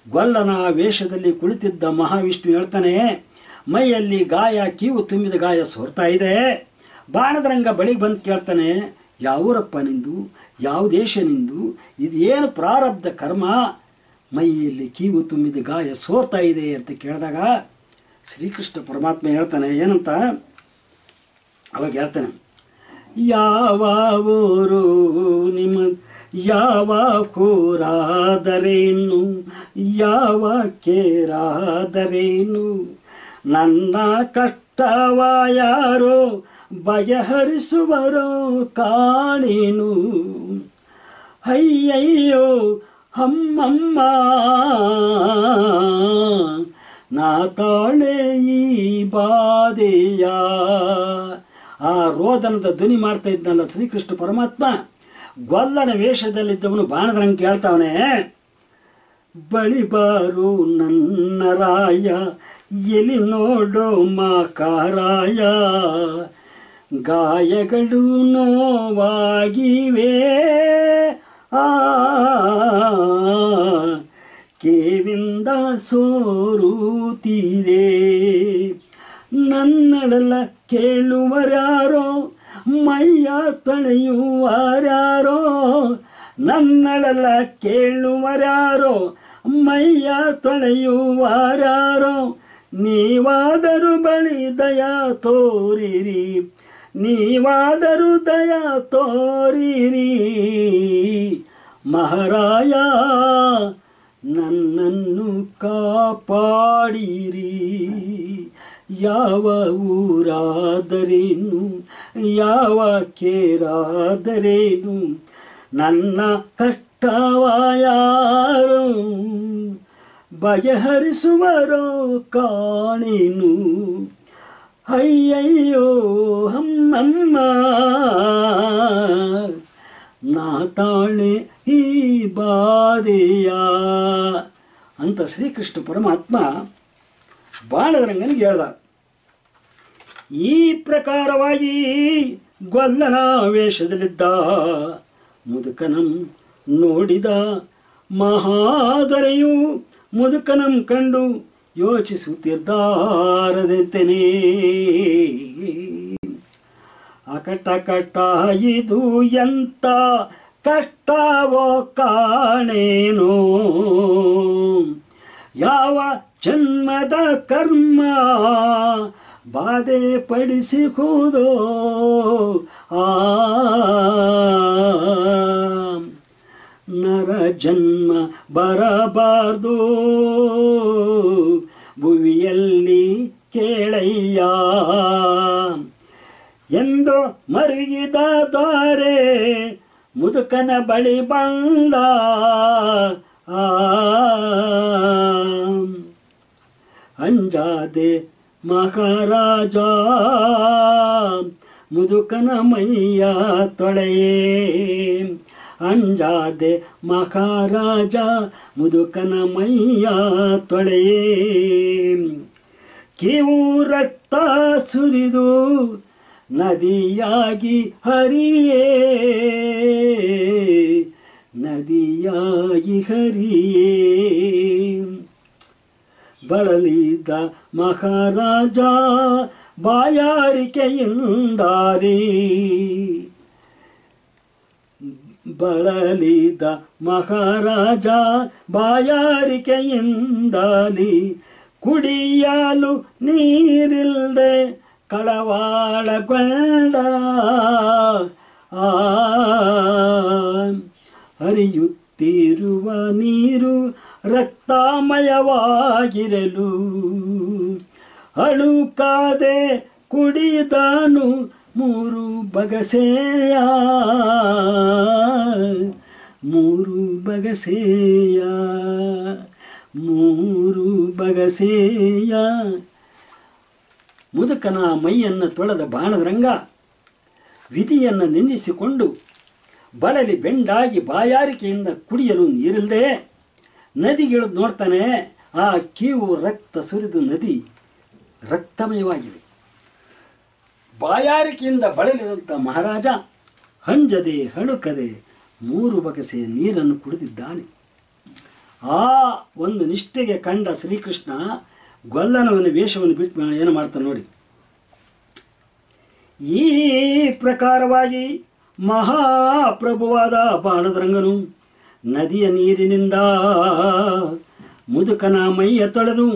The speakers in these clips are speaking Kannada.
ಗೊಲ್ಲನ ವೇಷದಲ್ಲಿ ಕುಳಿತಿದ್ದ ಮಹಾವಿಷ್ಣು ಹೇಳ್ತಾನೆ ಮೈಯಲ್ಲಿ ಗಾಯ ಕೀವು ತುಂಬಿದ ಗಾಯ ಸೋರ್ತಾ ಇದೆ ಬಾಣದರಂಗ ಬಳಿಗೆ ಬಂದು ಕೇಳ್ತಾನೆ ಯಾವೂರಪ್ಪ ನಿಂದು ಯಾವ ದೇಶ ನಿಂದು ಇದೇನು ಪ್ರಾರಬ್ಧ ಕರ್ಮ ಮೈಯಲ್ಲಿ ಕೀವು ತುಂಬಿದ ಗಾಯ ಸೋರ್ತಾ ಇದೆ ಅಂತ ಕೇಳಿದಾಗ ಶ್ರೀಕೃಷ್ಣ ಪರಮಾತ್ಮ ಹೇಳ್ತಾನೆ ಏನಂತ ಅವಾಗ ಹೇಳ್ತಾನೆ ಯಾವ ಊರು ನಿಮ್ಮ ಯಾವ ಕೂರಾದರೇನು ಯಾವ ಕೇರಾದರೇನು ನನ್ನ ಕಷ್ಟವ ಯಾರೋ ಬಗೆಹರಿಸುವರೋ ಕಾಣೇನು ಅಯ್ಯಯ್ಯೋ ಹಮ್ಮಮ್ಮ ನಾ ತಾಳೆ ಈ ಬಾದೆಯ ಆ ರೋದನದ ಧ್ವನಿ ಮಾಡ್ತಾ ಇದ್ನಲ್ಲ ಶ್ರೀಕೃಷ್ಣ ಪರಮಾತ್ಮ ಗೊಲ್ಲನ ವೇಷದಲ್ಲಿದ್ದವನು ಬಾಣದರಂಗೆ ಕೇಳ್ತಾವನೆ ಬಳಿ ಬಾರು ನನ್ನ ರಾಯ ಎಲಿ ನೋಡೋ ಮಾಕಾರಾಯ ಗಾಯಗಳು ನೋವಾಗಿವೆ ಆ ಕೇವಿಂದ ಸೋರುತ್ತಿದೆ ನನ್ನಡಲ ಕೇಳುವರ್ಯಾರೋ ಮೈಯ ತೊಳೆಯುವರ್ಯಾರೋ ನನ್ನಡಲ ಕೇಳುವರ್ಯಾರೋ ಮೈಯ ತೊಳೆಯುವರ್ಯಾರೋ ನೀವಾದರೂ ಬಳಿ ದಯಾ ತೋರಿರಿ ನೀವಾದರೂ ದಯಾ ತೋರಿರಿ ಮಹಾರಾಯ ನನ್ನನ್ನು ಕಾಪಾಡಿರಿ ಯಾವ ಊರಾದರೇನು ಯಾವ ಕೇರಾದರೇನು ನನ್ನ ಕಷ್ಟವ ಯಾರು ಬಗೆಹರಿಸುವರೋ ಕಾಣೇನು ಅಯ್ಯಯ್ಯೋ ಹಮ್ಮಮ್ಮ ನಾ ತಾಳೆ ಈ ಬಾದೆಯ ಅಂತ ಶ್ರೀಕೃಷ್ಣ ಪರಮಾತ್ಮ ಬಾಣದರಂಗನಿಗೆ ಹೇಳ್ದ ಈ ಪ್ರಕಾರವಾಗಿ ಗೊಲ್ಲನ ವೇಷದಲ್ಲಿದ್ದ ಮುದುಕನಂ ನೋಡಿದ ಮಹಾದರೆಯು ಮುದುಕನಂ ಕಂಡು ಯೋಚಿಸುತ್ತಿದ್ದಾರದೆಂತೆನೇ ಅಕಟ ಕಟ ಇದು ಎಂತ ಕಷ್ಟವೋ ಕಾಣೇನೋ ಯಾವ ಜನ್ಮದ ಕರ್ಮ ಬಾಧೆ ಪಡಿಸಿಹುದೋ ಆ ನರ ಜನ್ಮ ಬರಬಾರ್ದು ಭುವಿಯಲ್ಲಿ ಕೇಳಯ್ಯ ಎಂದು ಮರುಗಿದ ದಾರೆ ಮುದುಕನ ಬಳಿ ಬಂದ ಆ ಅಂಜಾದೆ ಮಹಾರಾಜ ಮುದುಕನ ಮೈಯ ತೊಳೆಯೇ ಅಂಜಾದೆ ಮಹಾರಾಜ ಮುದುಕನ ಮೈಯ ತೊಳೆಯೇ ಕಿವು ರಕ್ತ ಸುರಿದು ನದಿಯಾಗಿ ಹರಿಯೇ ನದಿಯಾಗಿ ಹರಿಯೇ ಬಳಲಿದ ಮಹಾರಾಜ ಬಾಯಾರಿಕೆಯಿಂದಾರಿ ಬಳಲಿದ ಮಹಾರಾಜ ಬಾಯಾರಿಕೆಯಿಂದಾಲಿ ಕುಡಿಯಲು ನೀರಿಲ್ದೆ ಕಳವಾಳಗೊಂಡ ಆ ಹರಿಯುತ್ತಿರುವ ನೀರು ರಕ್ತಮಯವಾಗಿರಲು ಅಳುಕಾದೆ ಕುಡಿದನು ಮೂರು ಬಗಸೆಯ ಮೂರು ಬಗಸೆಯ ಮೂರು ಬಗಸೆಯ ಮುದುಕನ ಮೈಯನ್ನು ತೊಳೆದ ಬಾಣದ ರಂಗ ವಿಧಿಯನ್ನು ನಿಂದಿಸಿಕೊಂಡು ಬಳಲಿ ಬೆಂಡಾಗಿ ಬಾಯಾರಿಕೆಯಿಂದ ಕುಡಿಯಲು ನೀರಿಲ್ಲದೆ ನದಿಗಿಳಿದು ನೋಡ್ತಾನೆ ಆ ಕೀವು ರಕ್ತ ಸುರಿದು ನದಿ ರಕ್ತಮಯವಾಗಿದೆ ಬಾಯಾರಿಕೆಯಿಂದ ಬಳಲಿದಂಥ ಮಹಾರಾಜ ಹಂಜದೆ ಹಣುಕದೆ ಮೂರು ಬಗೆಸೆ ನೀರನ್ನು ಕುಡಿದಿದ್ದಾನೆ ಆ ಒಂದು ನಿಷ್ಠೆಗೆ ಕಂಡ ಶ್ರೀಕೃಷ್ಣ ಗೊಲ್ಲನವನ ವೇಷವನ್ನು ಬಿಟ್ಟು ಏನು ಮಾಡ್ತಾನೆ ನೋಡಿ ಈ ಪ್ರಕಾರವಾಗಿ ಮಹಾಪ್ರಭುವಾದ ಬಾಣದರಂಗನು ನದಿಯ ನೀರಿನಿಂದ ಮುದುಕನ ಮೈಯ ತೊಳೆದು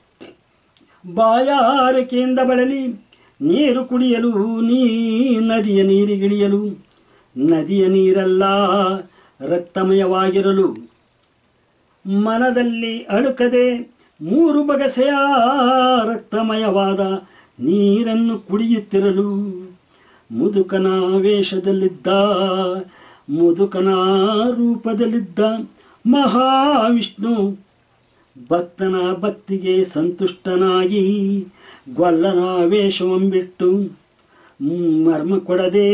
ಬಾಯಾರಿಕೆಯಿಂದ ಬಳಲಿ ನೀರು ಕುಡಿಯಲು ನೀ ನದಿಯ ನೀರಿಗಿಳಿಯಲು ನದಿಯ ನೀರೆಲ್ಲ ರಕ್ತಮಯವಾಗಿರಲು ಮನದಲ್ಲಿ ಅಳುಕದೆ ಮೂರು ಬಗೆಸೆಯ ರಕ್ತಮಯವಾದ ನೀರನ್ನು ಕುಡಿಯುತ್ತಿರಲು ಮುದುಕನ ವೇಷದಲ್ಲಿದ್ದ ಮುದುಕನ ರೂಪದಲ್ಲಿದ್ದ ಮಹಾವಿಷ್ಣು ಭಕ್ತನ ಭಕ್ತಿಗೆ ಸಂತುಷ್ಟನಾಗಿ ಗೊಲ್ಲನ ವೇಷವಂಬಿಟ್ಟು ಮರ್ಮ ಕೊಡದೆ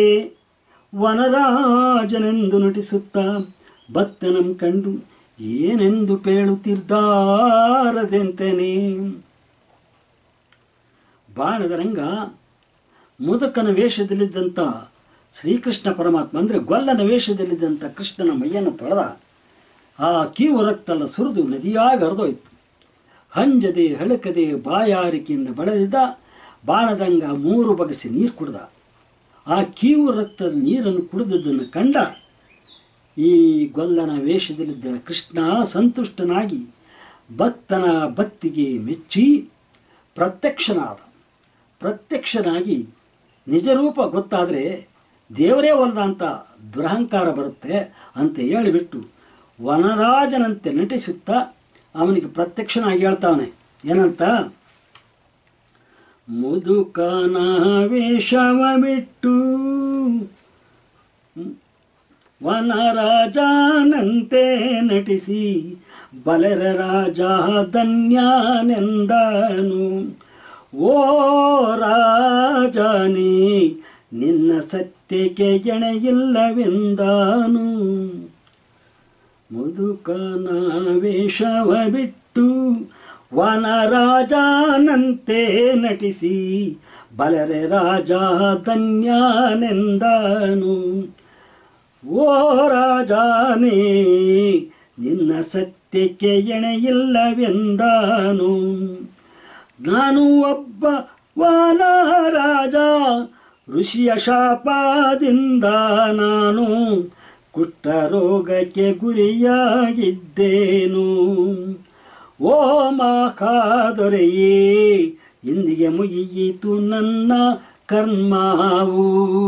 ವನರಾಜನೆಂದು ನಟಿಸುತ್ತಾ ಭಕ್ತನಂ ಕಂಡು ಏನೆಂದು ಪೇಳುತ್ತಿದ್ದಾರದೆಂತೇನೆ ಬಾಣದ ರಂಗ ಮುದುಕನ ವೇಷದಲ್ಲಿದ್ದಂಥ ಶ್ರೀಕೃಷ್ಣ ಪರಮಾತ್ಮ ಅಂದರೆ ಗೊಲ್ಲನ ವೇಷದಲ್ಲಿದ್ದಂಥ ಕೃಷ್ಣನ ಮೈಯನ್ನು ತೊಳೆದ ಆ ಕೀವು ರಕ್ತಲ್ಲ ಸುರಿದು ನದಿಯಾಗಿ ಹರಿದೋಯ್ತು ಹಂಜದೆ ಹಳಕದೆ ಬಾಯಾರಿಕೆಯಿಂದ ಬಳದಿದ್ದ ಬಾಣದಂಗ ಮೂರು ಬಗೆಸಿ ನೀರು ಕುಡ್ದ ಆ ಕೀವು ರಕ್ತದ ನೀರನ್ನು ಕುಡಿದದ್ದನ್ನು ಕಂಡ ಈ ಗೊಲ್ಲನ ವೇಷದಲ್ಲಿದ್ದ ಕೃಷ್ಣ ಸಂತುಷ್ಟನಾಗಿ ಭಕ್ತನ ಭಕ್ತಿಗೆ ಮೆಚ್ಚಿ ಪ್ರತ್ಯಕ್ಷನಾದ ಪ್ರತ್ಯಕ್ಷನಾಗಿ ನಿಜರೂಪ ಗೊತ್ತಾದರೆ ದೇವರೇ ಒಲ್ದ ಅಂತ ದುರಹಂಕಾರ ಬರುತ್ತೆ ಅಂತ ಹೇಳಿಬಿಟ್ಟು ವನರಾಜನಂತೆ ನಟಿಸುತ್ತಾ ಅವನಿಗೆ ಪ್ರತ್ಯಕ್ಷನಾಗಿ ಹೇಳ್ತಾವನೆ ಏನಂತ ಮುದುಕನ ವೇಷವ ಬಿಟ್ಟು ವನರಾಜನಂತೆ ನಟಿಸಿ ಬಲರ ರಾಜ ಧನ್ಯನೆಂದನು ಓ ರಾಜನೇ ನಿನ್ನ ಸತ್ಯಕ್ಕೆ ಎಣೆಯಿಲ್ಲವೆಂದಾನು ಮುದುಕನ ವೇಷವ ಬಿಟ್ಟು ವನರಾಜನಂತೆ ನಟಿಸಿ ಬಲರೆ ರಾಜ ಧನ್ಯನೆಂದನು ಓ ರಾಜನೇ ನಿನ್ನ ಸತ್ಯಕ್ಕೆ ಎಣೆಯಿಲ್ಲವೆಂದಾನು ನಾನು ಒಬ್ಬ ವಾನರಾಜ ಋಷಿಯ ಶಾಪದಿಂದ ನಾನು ಕುಷ್ಠರೋಗಕ್ಕೆ ಗುರಿಯಾಗಿದ್ದೇನು ಓ ಮಾಕಾದೊರೆಯೇ ಇಂದಿಗೆ ಮುಗಿಯಿತು ನನ್ನ ಕರ್ಮವು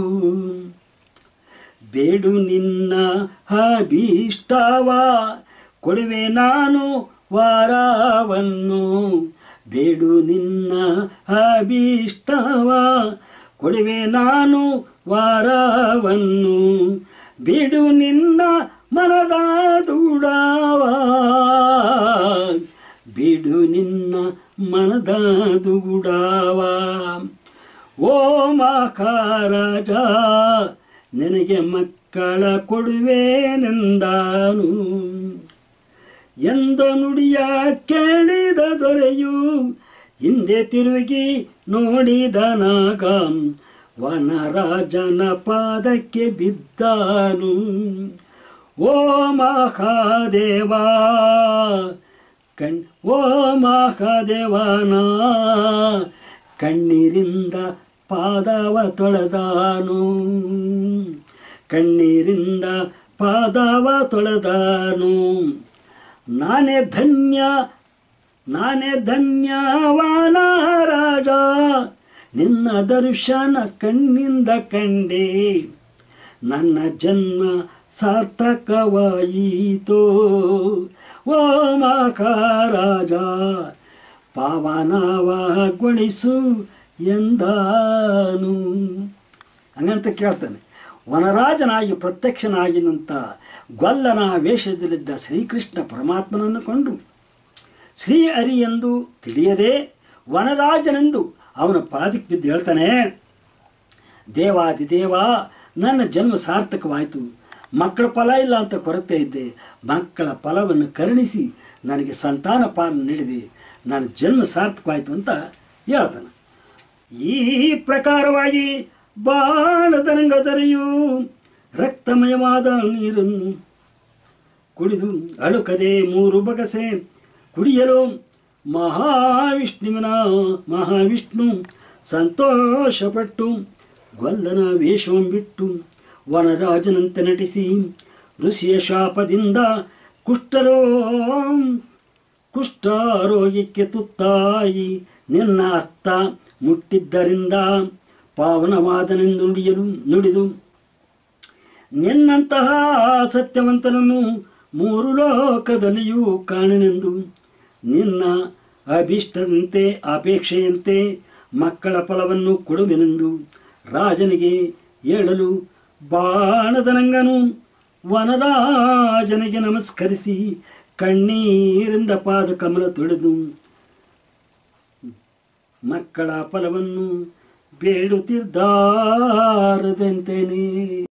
ಬೇಡು ನಿನ್ನ ಅಭೀಷ್ಟವ ಕೊಡುವೆ ನಾನು ವಾರವನ್ನು ಬೇಡು ನಿನ್ನ ಅಭೀಷ್ಟವ ಕೊಡುವೆ ನಾನು ವಾರವನ್ನು ಬಿಡು ನಿನ್ನ ಮನದ ದುಡವ ಬಿಡು ನಿನ್ನ ಮನದ ದುಗುಡವ ಓ ಮಹಾರಾಜ ನಿನಗೆ ಮಕ್ಕಳ ಕೊಡುವೆನೆಂದಾನು ಎಂದ ನುಡಿಯ ಕೇಳಿದ ದೊರೆಯು ಹಿಂದೆ ತಿರುಗಿ ನೋಡಿದನಾಗ ವನರಾಜನ ಪಾದಕ್ಕೆ ಬಿದ್ದಾನು ಓ ಮಹಾದೇವ ಕಣ್ ಓ ಮಹಾದೇವನ ಕಣ್ಣೀರಿಂದ ಪಾದವ ತೊಳೆದಾನು ಕಣ್ಣೀರಿಂದ ಪಾದವ ತೊಳೆದಾನು ನಾನೇ ಧನ್ಯ ನಾನೇ ಧನ್ಯವಾನ ರಾಜ ನಿನ್ನ ದರ್ಶನ ಕಣ್ಣಿಂದ ಕಂಡೆ ನನ್ನ ಜನ್ಮ ಸಾರ್ಥಕವಾಯಿತೋ ಓ ಮಹಾರಾಜ ಪಾವನವಗೊಳಿಸು ಎಂದಾನು ಹಂಗಂತ ಕೇಳ್ತಾನೆ ವನರಾಜನಾಗಿ ಪ್ರತ್ಯಕ್ಷನಾಗಿನಂಥ ಗೊಲ್ಲನ ವೇಷದಲ್ಲಿದ್ದ ಶ್ರೀಕೃಷ್ಣ ಪರಮಾತ್ಮನನ್ನು ಕೊಂಡು ಶ್ರೀ ಹರಿ ಎಂದು ತಿಳಿಯದೆ ವನರಾಜನೆಂದು ಅವನ ಪಾದಕ್ಕೆ ಬಿದ್ದು ಹೇಳ್ತಾನೆ ದೇವಾದಿದೇವ ನನ್ನ ಜನ್ಮ ಸಾರ್ಥಕವಾಯಿತು ಮಕ್ಕಳ ಫಲ ಇಲ್ಲ ಅಂತ ಕೊರತೆ ಇದ್ದೆ ಮಕ್ಕಳ ಫಲವನ್ನು ಕರುಣಿಸಿ ನನಗೆ ಸಂತಾನ ಪಾಲ ನೀಡಿದೆ ನನ್ನ ಜನ್ಮ ಸಾರ್ಥಕವಾಯಿತು ಅಂತ ಹೇಳ್ತಾನೆ ಈ ಪ್ರಕಾರವಾಗಿ ಬಾಣದರಂಗ ದರೆಯು ರಕ್ತಮಯವಾದ ನೀರನ್ನು ಕುಡಿದು ಅಳುಕದೆ ಮೂರು ಬಗಸೆ ಕುಡಿಯಲು ಮಹಾವಿಷ್ಣುವಿನ ಮಹಾವಿಷ್ಣು ಸಂತೋಷಪಟ್ಟು ಗೊಲ್ಲನ ವೇಷವನ್ನು ಬಿಟ್ಟು ವನರಾಜನಂತೆ ನಟಿಸಿ ಋಷಿಯ ಶಾಪದಿಂದ ಕುಷ್ಠರೋ ಕುಷ್ಠಾರೋಗ್ಯಕ್ಕೆ ತುತ್ತಾಯಿ ನಿನ್ನ ಹಸ್ತ ಮುಟ್ಟಿದ್ದರಿಂದ ಪಾವನವಾದನೆಂದು ನುಡಿಯಲು ನುಡಿದು ನಿನ್ನಂತಹ ಸತ್ಯವಂತನನ್ನು ಮೂರು ಲೋಕದಲ್ಲಿಯೂ ಕಾಣನೆಂದು ನಿನ್ನ ಅಭಿಷ್ಟದಂತೆ ಅಪೇಕ್ಷೆಯಂತೆ ಮಕ್ಕಳ ಫಲವನ್ನು ಕೊಡುವೆನೆಂದು ರಾಜನಿಗೆ ಹೇಳಲು ಬಾಣದನಂಗನು ವನರಾಜನಿಗೆ ನಮಸ್ಕರಿಸಿ ಕಣ್ಣೀರಿಂದ ಪಾದ ಕಮಲ ತೊಳೆದು ಮಕ್ಕಳ ಫಲವನ್ನು ಬೇಡುತ್ತಿದ್ದಾರದಂತೇನೆ